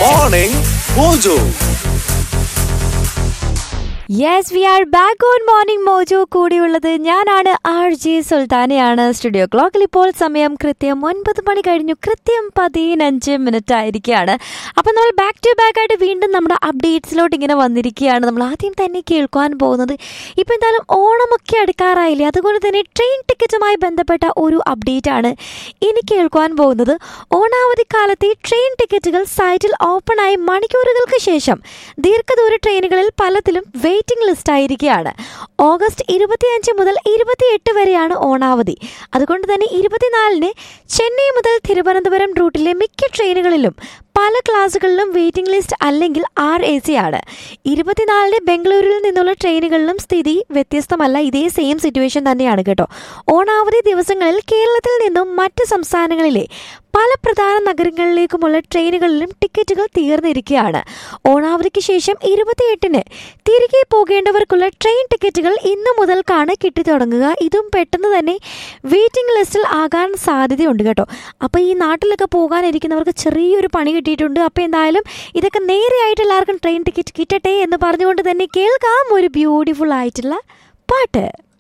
Morning Mojo. Yes we are back on morning Mojo കൂടിയുള്ളത് ഞാനാണ് R J സുൽത്താനയാണ് studio ക്ലോക്കിൽ ഇപ്പോൾ സമയം കൃത്യം ഒൻപത് മണി കഴിഞ്ഞു കൃത്യം പതിനഞ്ച് മിനിറ്റ് ആയിരിക്കുകയാണ് അപ്പം നമ്മൾ ബാക്ക് ടു ബാക്ക് ആയിട്ട് വീണ്ടും നമ്മുടെ അപ്ഡേറ്റ്സിലോട്ട് ഇങ്ങനെ വന്നിരിക്കുകയാണ് നമ്മൾ ആദ്യം തന്നെ കേൾക്കുവാൻ പോകുന്നത് ഇപ്പം എന്തായാലും ഓണമൊക്കെ അടുക്കാറായില്ലേ അതുകൊണ്ട് തന്നെ ട്രെയിൻ ടിക്കറ്റുമായി ബന്ധപ്പെട്ട ഒരു അപ്ഡേറ്റ് ആണ് ഇനി കേൾക്കുവാൻ പോകുന്നത് ഓണാവധിക്കാലത്തെ ട്രെയിൻ ടിക്കറ്റുകൾ സൈറ്റിൽ ഓപ്പണായി മണിക്കൂറുകൾക്ക് ശേഷം ദീർഘദൂര ട്രെയിനുകളിൽ പലതിലും വെയിറ്റിംഗ് ലിസ്റ്റ് ആയിരിക്കുകയാണ് ഓഗസ്റ്റ് ഇരുപത്തിയഞ്ച് മുതൽ ഇരുപത്തിയെട്ട് വരെയാണ് ഓണാവധി അതുകൊണ്ട് തന്നെ ഇരുപത്തിനാലിന് ചെന്നൈ മുതൽ തിരുവനന്തപുരം റൂട്ടിലെ മിക്ക ട്രെയിനുകളിലും പല ക്ലാസ്സുകളിലും വെയിറ്റിംഗ് ലിസ്റ്റ് അല്ലെങ്കിൽ ആർ എ സി ആണ് ഇരുപത്തിനാലിന് ബംഗളൂരുവിൽ നിന്നുള്ള ട്രെയിനുകളിലും സ്ഥിതി വ്യത്യസ്തമല്ല ഇതേ സെയിം സിറ്റുവേഷൻ തന്നെയാണ് കേട്ടോ ഓണാവധി ദിവസങ്ങളിൽ കേരളത്തിൽ നിന്നും മറ്റ് സംസ്ഥാനങ്ങളിലെ പല പ്രധാന നഗരങ്ങളിലേക്കുമുള്ള ട്രെയിനുകളിലും ടിക്കറ്റുകൾ തീർന്നിരിക്കുകയാണ് ഓണാവധിക്ക് ശേഷം ഇരുപത്തിയെട്ടിന് തിരികെ പോകേണ്ടവർക്കുള്ള ട്രെയിൻ ടിക്കറ്റുകൾ ഇന്നു മുതൽക്കാണ് കിട്ടിത്തുടങ്ങുക ഇതും പെട്ടെന്ന് തന്നെ വെയിറ്റിംഗ് ലിസ്റ്റിൽ ആകാൻ സാധ്യതയുണ്ട് കേട്ടോ അപ്പോൾ ഈ നാട്ടിലൊക്കെ പോകാനിരിക്കുന്നവർക്ക് ചെറിയൊരു പണി കിട്ടിയിട്ടുണ്ട് അപ്പോൾ എന്തായാലും ഇതൊക്കെ നേരെയായിട്ട് എല്ലാവർക്കും ട്രെയിൻ ടിക്കറ്റ് കിട്ടട്ടെ എന്ന് പറഞ്ഞുകൊണ്ട് തന്നെ കേൾക്കാം ഒരു ബ്യൂട്ടിഫുൾ ആയിട്ടുള്ള പാട്ട്